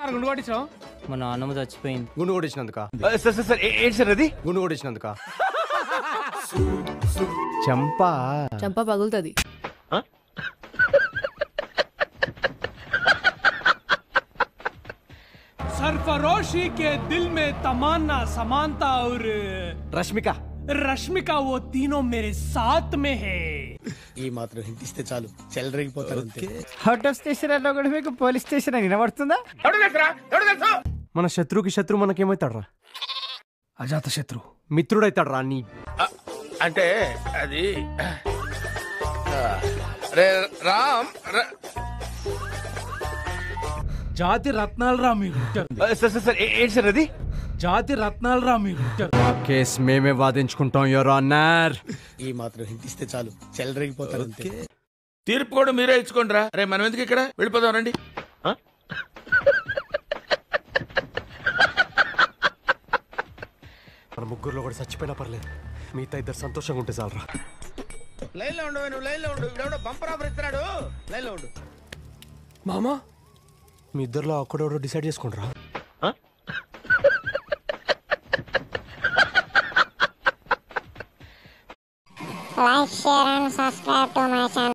గుండు కొట్టించాం మా నాన్నమ్మ చచ్చిపోయింది గుండు కొట్టించినందుక సార్ సార్ సార్ ఏ- ఏంటి సార్ అది గుండు కొట్టించినందుక చంపా చంప పగులుతుంది सरफरोशी के दिल में तमन्ना समानता और రష్మిక रश्मिका वो तीनों मेरे साथ में है ఈ మాత్రం హింట్ ఇస్తే చాలు చెలరేగిపోతారు అంతే అవుట్ ఆఫ్ స్టేషన్ అన్నా కూడా మీకు పోలీస్ స్టేషన్ అని వినబడుతుందా మన శత్రువుకి శత్రువు మనకేమవుతాడు రా అజాత శత్రు మిత్రుడైతాడు రా నీ అంటే అది రే రామ్ ర- జాతి రత్నాలు రా మీరు సార్ సార్ సార్ ఏ- ఏంటి సార్ అది జాతి రత్నాలు రా మీరు కేస్ మేమే వాదించుకుంటాం యువర్ ఆనర్ ఈ మాత్రం హింట్ ఇస్తే చాలు చెలరేగిపోతారు అంతే తీర్పు కూడా మీరే ఇచ్చుకోండి రా రే మనం ఎందుకు ఇక్కడ వెళ్ళిపోదాం రండి ఆ? మన ముగ్గురులో కూడా చచ్చిపోయినా పర్లేదు మిగతా ఇద్దరు సంతోషంగా ఉంటే చాలరా లైన్ లో ఉండు నువ్వు లైన్ లో ఉండు ఇవిడెవడో బంపర్ ఆఫర్ ఇస్తున్నాడు లైన్ లో ఉండు మామా మీ ఇద్దరులో ఒక్కడెవడో డిసైడ్ చేసుకుంటారా Like, share and subscribe to my channel.